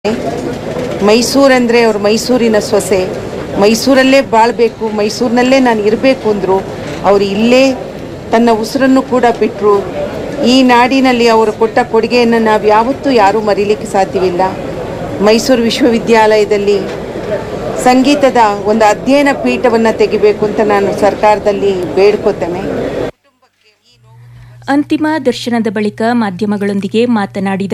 ಮೈಸೂರಂದರೆ ಅವ್ರು ಮೈಸೂರಿನ ಸೊಸೆ ಮೈಸೂರಲ್ಲೇ ಬಾಳಬೇಕು ಮೈಸೂರಿನಲ್ಲೇ ನಾನು ಇರಬೇಕು ಅಂದರು ಅವರು ಇಲ್ಲೇ ತನ್ನ ಉಸಿರನ್ನು ಕೂಡ ಬಿಟ್ಟರು ಈ ನಾಡಿನಲ್ಲಿ ಅವರು ಕೊಟ್ಟ ಕೊಡುಗೆಯನ್ನು ನಾವು ಯಾವತ್ತೂ ಯಾರೂ ಮರೀಲಿಕ್ಕೆ ಸಾಧ್ಯವಿಲ್ಲ ಮೈಸೂರು ವಿಶ್ವವಿದ್ಯಾಲಯದಲ್ಲಿ ಸಂಗೀತದ ಒಂದು ಅಧ್ಯಯನ ಪೀಠವನ್ನು ತೆಗಿಬೇಕು ಅಂತ ನಾನು ಸರ್ಕಾರದಲ್ಲಿ ಬೇಡ್ಕೋತೇನೆ ಅಂತಿಮ ದರ್ಶನದ ಬಳಿಕ ಮಾಧ್ಯಮಗಳೊಂದಿಗೆ ಮಾತನಾಡಿದ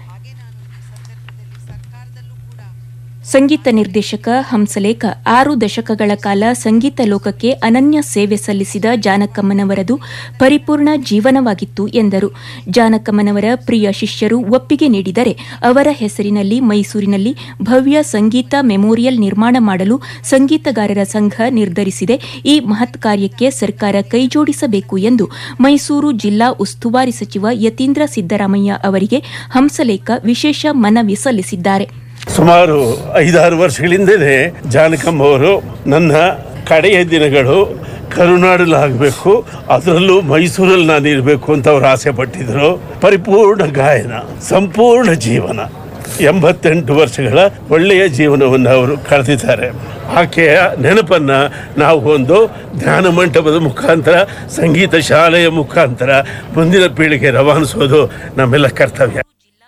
ಸಂಗೀತ ನಿರ್ದೇಶಕ ಹಂಸಲೇಖ ಆರು ದಶಕಗಳ ಕಾಲ ಸಂಗೀತ ಲೋಕಕ್ಕೆ ಅನನ್ಯ ಸೇವೆ ಸಲ್ಲಿಸಿದ ಜಾನಕಮ್ಮನವರದು ಪರಿಪೂರ್ಣ ಜೀವನವಾಗಿತ್ತು ಎಂದರು ಜಾನಕಮ್ಮನವರ ಪ್ರಿಯ ಶಿಷ್ಯರು ಒಪ್ಪಿಗೆ ನೀಡಿದರೆ ಅವರ ಹೆಸರಿನಲ್ಲಿ ಮೈಸೂರಿನಲ್ಲಿ ಭವ್ಯ ಸಂಗೀತ ಮೆಮೋರಿಯಲ್ ನಿರ್ಮಾಣ ಮಾಡಲು ಸಂಗೀತಗಾರರ ಸಂಘ ನಿರ್ಧರಿಸಿದೆ ಈ ಮಹತ್ ಕಾರ್ಯಕ್ಕೆ ಸರ್ಕಾರ ಕೈಜೋಡಿಸಬೇಕು ಎಂದು ಮೈಸೂರು ಜಿಲ್ಲಾ ಉಸ್ತುವಾರಿ ಸಚಿವ ಯತೀಂದ್ರ ಸಿದ್ದರಾಮಯ್ಯ ಅವರಿಗೆ ಹಂಸಲೇಖ ವಿಶೇಷ ಮನವಿ ಸಲ್ಲಿಸಿದ್ದಾರೆ ಸುಮಾರು ಐದಾರು ವರ್ಷಗಳಿಂದಲೇ ಜಾನಕಮ್ಮ ಅವರು ನನ್ನ ಕಡೆಯ ದಿನಗಳು ಕರುನಾಡಲಾಗಬೇಕು ಅದರಲ್ಲೂ ಮೈಸೂರಲ್ಲಿ ನಾನು ಇರಬೇಕು ಅಂತ ಅವ್ರು ಆಸೆ ಪಟ್ಟಿದ್ರು ಪರಿಪೂರ್ಣ ಗಾಯನ ಸಂಪೂರ್ಣ ಜೀವನ ಎಂಬತ್ತೆಂಟು ವರ್ಷಗಳ ಒಳ್ಳೆಯ ಜೀವನವನ್ನು ಅವರು ಕಳೆದಿದ್ದಾರೆ ಆಕೆಯ ನೆನಪನ್ನ ನಾವು ಒಂದು ಧ್ಯಾನ ಮಂಟಪದ ಮುಖಾಂತರ ಸಂಗೀತ ಶಾಲೆಯ ಮುಖಾಂತರ ಮುಂದಿನ ಪೀಳಿಗೆ ರವಾನಿಸೋದು ನಮ್ಮೆಲ್ಲ ಕರ್ತವ್ಯ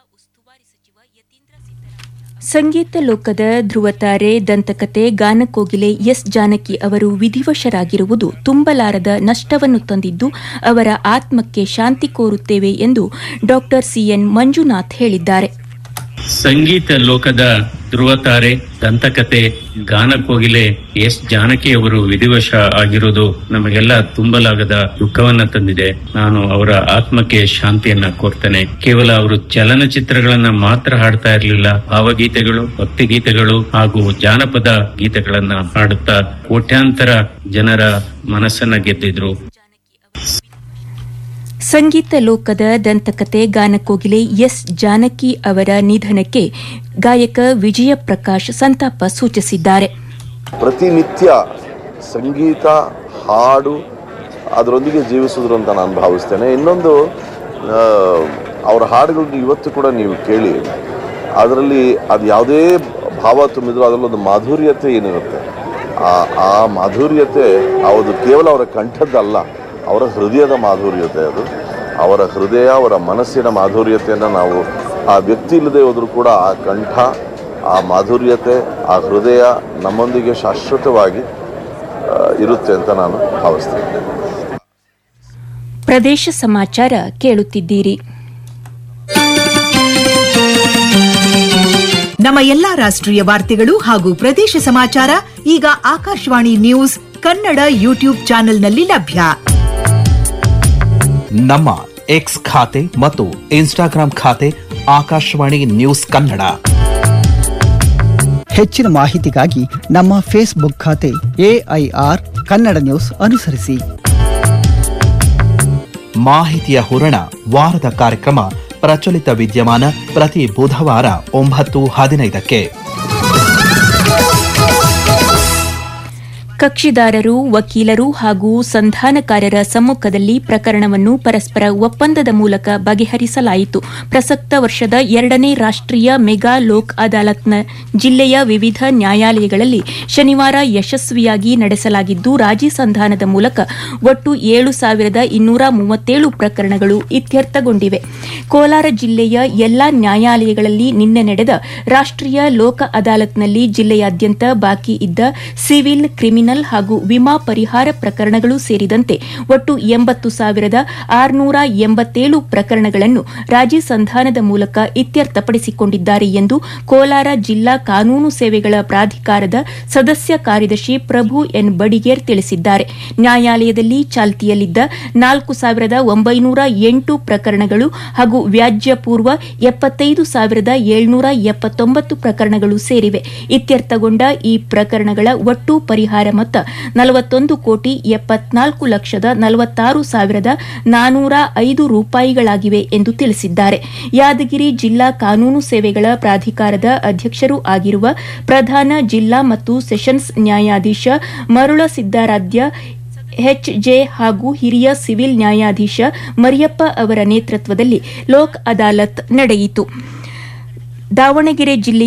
ಸಂಗೀತ ಲೋಕದ ಧ್ರುವತಾರೆ ದಂತಕತೆ ಗಾನಕೋಗಿಲೆ ಎಸ್ ಜಾನಕಿ ಅವರು ವಿಧಿವಶರಾಗಿರುವುದು ತುಂಬಲಾರದ ನಷ್ಟವನ್ನು ತಂದಿದ್ದು ಅವರ ಆತ್ಮಕ್ಕೆ ಶಾಂತಿ ಕೋರುತ್ತೇವೆ ಎಂದು ಡಾ ಸಿಎನ್ ಮಂಜುನಾಥ್ ಹೇಳಿದ್ದಾರೆ ಸಂಗೀತ ಲೋಕದ ಧ್ರುವತಾರೆ ದಂತಕತೆ ಗಾನಕೋಗಿಲೆ ಎಸ್ ಜಾನಕಿ ಅವರು ವಿಧಿವಶ ಆಗಿರೋದು ನಮಗೆಲ್ಲ ತುಂಬಲಾಗದ ದುಃಖವನ್ನ ತಂದಿದೆ ನಾನು ಅವರ ಆತ್ಮಕ್ಕೆ ಶಾಂತಿಯನ್ನ ಕೋರ್ತೇನೆ ಕೇವಲ ಅವರು ಚಲನಚಿತ್ರಗಳನ್ನ ಮಾತ್ರ ಹಾಡ್ತಾ ಇರಲಿಲ್ಲ ಭಾವಗೀತೆಗಳು ಭಕ್ತಿಗೀತೆಗಳು ಹಾಗೂ ಜಾನಪದ ಗೀತೆಗಳನ್ನ ಹಾಡುತ್ತಾ ಕೋಟ್ಯಾಂತರ ಜನರ ಮನಸ್ಸನ್ನ ಗೆದ್ದಿದ್ರು ಸಂಗೀತ ಲೋಕದ ದಂತಕತೆ ಗಾನಕೋಗಿಲೆ ಎಸ್ ಜಾನಕಿ ಅವರ ನಿಧನಕ್ಕೆ ಗಾಯಕ ವಿಜಯ ಪ್ರಕಾಶ್ ಸಂತಾಪ ಸೂಚಿಸಿದ್ದಾರೆ ಪ್ರತಿನಿತ್ಯ ಸಂಗೀತ ಹಾಡು ಅದರೊಂದಿಗೆ ಜೀವಿಸಿದ್ರು ಅಂತ ನಾನು ಭಾವಿಸ್ತೇನೆ ಇನ್ನೊಂದು ಆ, ಅವರ ಹಾಡುಗಳನ್ನ ಇವತ್ತು ಕೂಡ ನೀವು ಕೇಳಿ ಅದರಲ್ಲಿ ಅದು ಯಾವುದೇ ಭಾವ ತುಂಬಿದ್ರು ಅದರಲ್ಲೊಂದು ಮಾಧುರ್ಯತೆ ಏನಿರುತ್ತೆ ಆ ಆ ಮಾಧುರ್ಯತೆ ಅದು ಕೇವಲ ಅವರ ಕಂಠದ್ದಲ್ಲ ಅವರ ಹೃದಯದ ಮಾಧುರ್ಯತೆ ಅದು ಅವರ ಹೃದಯ ಅವರ ಮನಸ್ಸಿನ ಮಾಧುರ್ಯತೆಯನ್ನು ನಾವು ಆ ವ್ಯಕ್ತಿ ಇಲ್ಲದೆ ಹೋದರೂ ಕೂಡ ಆ ಕಂಠ ಆ ಮಾಧುರ್ಯತೆ ಆ ಹೃದಯ ನಮ್ಮೊಂದಿಗೆ ಶಾಶ್ವತವಾಗಿ ಆ, ಇರುತ್ತೆ ಅಂತ ನಾನು ಭಾವಿಸ್ತೇನೆ ಪ್ರದೇಶ ಸಮಾಚಾರ ಕೇಳುತ್ತಿದ್ದೀರಿ ನಮ್ಮ ಎಲ್ಲಾ ರಾಷ್ಟ್ರೀಯ ವಾರ್ತೆಗಳು ಹಾಗೂ ಪ್ರದೇಶ ಸಮಾಚಾರ ಈಗ ಆಕಾಶವಾಣಿ ನ್ಯೂಸ್ ಕನ್ನಡ ಯೂಟ್ಯೂಬ್ ಚಾನೆಲ್ನಲ್ಲಿ ಲಭ್ಯ ನಮ್ಮ ಎಕ್ಸ್ ಖಾತೆ ಮತ್ತು ಇನ್ಸ್ಟಾಗ್ರಾಂ ಖಾತೆ ಆಕಾಶವಾಣಿ ನ್ಯೂಸ್ ಕನ್ನಡ ಹೆಚ್ಚಿನ ಮಾಹಿತಿಗಾಗಿ ನಮ್ಮ ಫೇಸ್ಬುಕ್ ಖಾತೆ ಎಐಆರ್ ಕನ್ನಡ ನ್ಯೂಸ್ ಅನುಸರಿಸಿ ಮಾಹಿತಿಯ ಹೂರಣ ವಾರದ ಕಾರ್ಯಕ್ರಮ ಪ್ರಚಲಿತ ವಿದ್ಯಮಾನ ಪ್ರತಿ ಬುಧವಾರ ಒಂಬತ್ತು ಹದಿನೈದಕ್ಕೆ ಕಕ್ಷಿದಾರರು ವಕೀಲರು ಹಾಗೂ ಸಂಧಾನಕಾರರ ಸಮ್ಮುಖದಲ್ಲಿ ಪ್ರಕರಣವನ್ನು ಪರಸ್ಪರ ಒಪ್ಪಂದದ ಮೂಲಕ ಬಗೆಹರಿಸಲಾಯಿತು ಪ್ರಸಕ್ತ ವರ್ಷದ ಎರಡನೇ ರಾಷ್ಟ್ರೀಯ ಮೆಗಾ ಲೋಕ್ ಅದಾಲತ್ನ ಜಿಲ್ಲೆಯ ವಿವಿಧ ನ್ಯಾಯಾಲಯಗಳಲ್ಲಿ ಶನಿವಾರ ಯಶಸ್ವಿಯಾಗಿ ನಡೆಸಲಾಗಿದ್ದು ರಾಜಿ ಸಂಧಾನದ ಮೂಲಕ ಒಟ್ಟು ಏಳು ಸಾವಿರದ ಇನ್ನೂರ ಮೂವತ್ತೇಳು ಪ್ರಕರಣಗಳು ಇತ್ಯರ್ಥಗೊಂಡಿವೆ ಕೋಲಾರ ಜಿಲ್ಲೆಯ ಎಲ್ಲಾ ನ್ಯಾಯಾಲಯಗಳಲ್ಲಿ ನಿನ್ನೆ ನಡೆದ ರಾಷ್ಟ್ರೀಯ ಲೋಕ ಅದಾಲತ್ನಲ್ಲಿ ಜಿಲ್ಲೆಯಾದ್ಯಂತ ಬಾಕಿ ಇದ್ದ ಸಿವಿಲ್ ಕ್ರಿಮಿನಲ್ ಹಾಗೂ ವಿಮಾ ಪರಿಹಾರ ಪ್ರಕರಣಗಳು ಸೇರಿದಂತೆ ಒಟ್ಟು ಎಂಬತ್ತು ಸಾವಿರದ ಆರುನೂರ ಎಂಬತ್ತೇಳು ಪ್ರಕರಣಗಳನ್ನು ರಾಜಿ ಸಂಧಾನದ ಮೂಲಕ ಇತ್ಯರ್ಥಪಡಿಸಿಕೊಂಡಿದ್ದಾರೆ ಎಂದು ಕೋಲಾರ ಜಿಲ್ಲಾ ಕಾನೂನು ಸೇವೆಗಳ ಪ್ರಾಧಿಕಾರದ ಸದಸ್ಯ ಕಾರ್ಯದರ್ಶಿ ಪ್ರಭು ಎನ್ ಬಡಿಗೇರ್ ತಿಳಿಸಿದ್ದಾರೆ ನ್ಯಾಯಾಲಯದಲ್ಲಿ ಚಾಲ್ತಿಯಲ್ಲಿದ್ದ ನಾಲ್ಕು ಸಾವಿರದ ಒಂಬೈನೂರ ಎಂಟು ಪ್ರಕರಣಗಳು ಹಾಗೂ ವ್ಯಾಜ್ಯ ಪೂರ್ವ ಎಪ್ಪತ್ತೈದು ಸಾವಿರದ ಏಳ್ನೂರ ಎಪ್ಪತ್ತೊಂಬತ್ತು ಪ್ರಕರಣಗಳು ಸೇರಿವೆ ಇತ್ಯರ್ಥಗೊಂಡ ಈ ಪ್ರಕರಣಗಳ ಒಟ್ಟು ಪರಿಹಾರ ಮೊತ್ತ ನಲವತ್ತೊಂದು ಕೋಟಿ ಎಪ್ಪತ್ನಾಲ್ಕು ಲಕ್ಷದ ನಲವತ್ತಾರು ಸಾವಿರದ ನಾನೂರ ಐದು ರೂಪಾಯಿಗಳಾಗಿವೆ ಎಂದು ತಿಳಿಸಿದ್ದಾರೆ ಯಾದಗಿರಿ ಜಿಲ್ಲಾ ಕಾನೂನು ಸೇವೆಗಳ ಪ್ರಾಧಿಕಾರದ ಅಧ್ಯಕ್ಷರೂ ಆಗಿರುವ ಪ್ರಧಾನ ಜಿಲ್ಲಾ ಮತ್ತು ಸೆಷನ್ಸ್ ನ್ಯಾಯಾಧೀಶ ಮರುಳ ಸಿದ್ದಾರಾಧ್ಯ ಎಚ್ಜೆ ಹಾಗೂ ಹಿರಿಯ ಸಿವಿಲ್ ನ್ಯಾಯಾಧೀಶ ಮರಿಯಪ್ಪ ಅವರ ನೇತೃತ್ವದಲ್ಲಿ ಲೋಕ್ ಅದಾಲತ್ ನಡೆಯಿತು ದಾವಣಗೆರೆ ಜಿಲ್ಲೆಯ